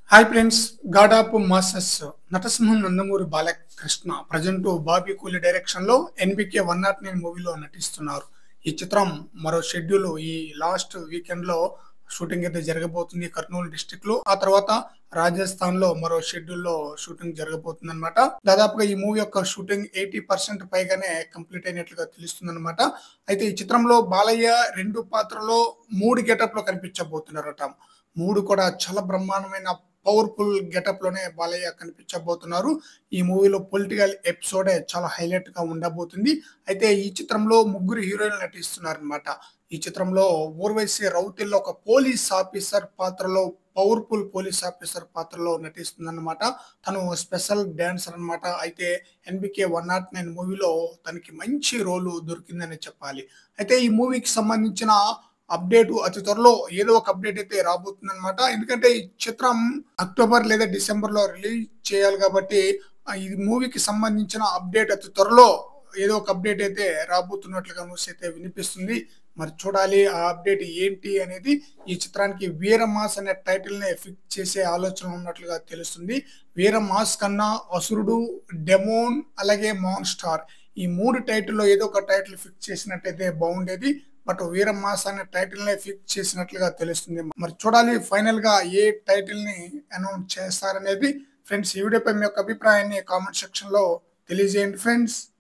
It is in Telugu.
హాయ్ ఫ్రెండ్స్ గాడాపు మాసెస్ నటసింహం నందమూరి బాలకృష్ణ ప్రజెంట్ బాబీ కూలి డైరెక్షన్ లో ఎన్బికే వన్ నాట్ నైన్ మూవీలో నటిస్తున్నారు ఈ చిత్రం మరో షెడ్యూల్ ఈ లాస్ట్ వీకెండ్ లో షూటింగ్ అయితే జరగబోతుంది కర్నూలు డిస్టిక్ లో ఆ తర్వాత రాజస్థాన్ లో మరో షెడ్యూల్ లో షూటింగ్ జరగబోతుంది అనమాట దాదాపుగా ఈ మూవీ యొక్క షూటింగ్ ఎయిటీ పర్సెంట్ పైగానే కంప్లీట్ అయినట్లుగా తెలుస్తుంది అనమాట అయితే ఈ చిత్రంలో బాలయ్య రెండు పాత్రలో మూడు గెటప్ లో కనిపించబోతున్నారట మూడు కూడా చాలా బ్రహ్మాండమైన పవర్ఫుల్ గెటప్ లోనే బాలయ్య కనిపించబోతున్నారు ఈ మూవీలో పొలిటికల్ ఎపిసోడే చాలా హైలైట్ గా ఉండబోతుంది అయితే ఈ చిత్రంలో ముగ్గురు హీరోయిన్లు నటిస్తున్నారు అనమాట ఈ చిత్రంలో ఊర్వశి రౌతిల్లో ఒక పోలీస్ ఆఫీసర్ పాత్రలో పవర్ఫుల్ పోలీస్ ఆఫీసర్ పాత్రలో నటిస్తుందన్నమాట తను స్పెషల్ డాన్సర్ అన్నమాట అయితే ఎన్బికే వన్ నాట్ నైన్ మూవీలో తనకి మంచి రోలు దొరికిందని చెప్పాలి అయితే ఈ మూవీకి సంబంధించిన అప్డేట్ అతి త్వరలో ఏదో ఒక అప్డేట్ అయితే రాబోతుంది అనమాట ఎందుకంటే ఈ చిత్రం అక్టోబర్ లేదా డిసెంబర్ లో రిలీజ్ చేయాలి కాబట్టి ఆ ఈ మూవీకి సంబంధించిన అప్డేట్ అతి త్వరలో ఏదో ఒక అప్డేట్ అయితే రాబోతున్నట్లుగా న్యూస్ అయితే వినిపిస్తుంది మరి చూడాలి ఆ అప్డేట్ ఏంటి అనేది ఈ చిత్రానికి వీరమాస్ అనే టైటిల్ ని ఫిక్స్ చేసే ఆలోచన ఉన్నట్లుగా తెలుస్తుంది వీరమాస్ కన్నా అసురుడు డెమోన్ అలాగే మాన్ స్టార్ ఈ మూడు టైటిల్లో ఏదో ఒక టైటిల్ ఫిక్స్ చేసినట్టయితే బాగుండేది బట్ వీరమాస్ అనే టైటిల్ ని ఫిక్స్ చేసినట్లుగా తెలుస్తుంది మరి చూడాలి ఫైనల్ గా ఏ టైటిల్ ని అనౌన్స్ చేస్తారనేది ఫ్రెండ్స్ ఈ వీడియోపై మీ యొక్క అభిప్రాయాన్ని కామెంట్ సెక్షన్ లో తెలియజేయండి ఫ్రెండ్స్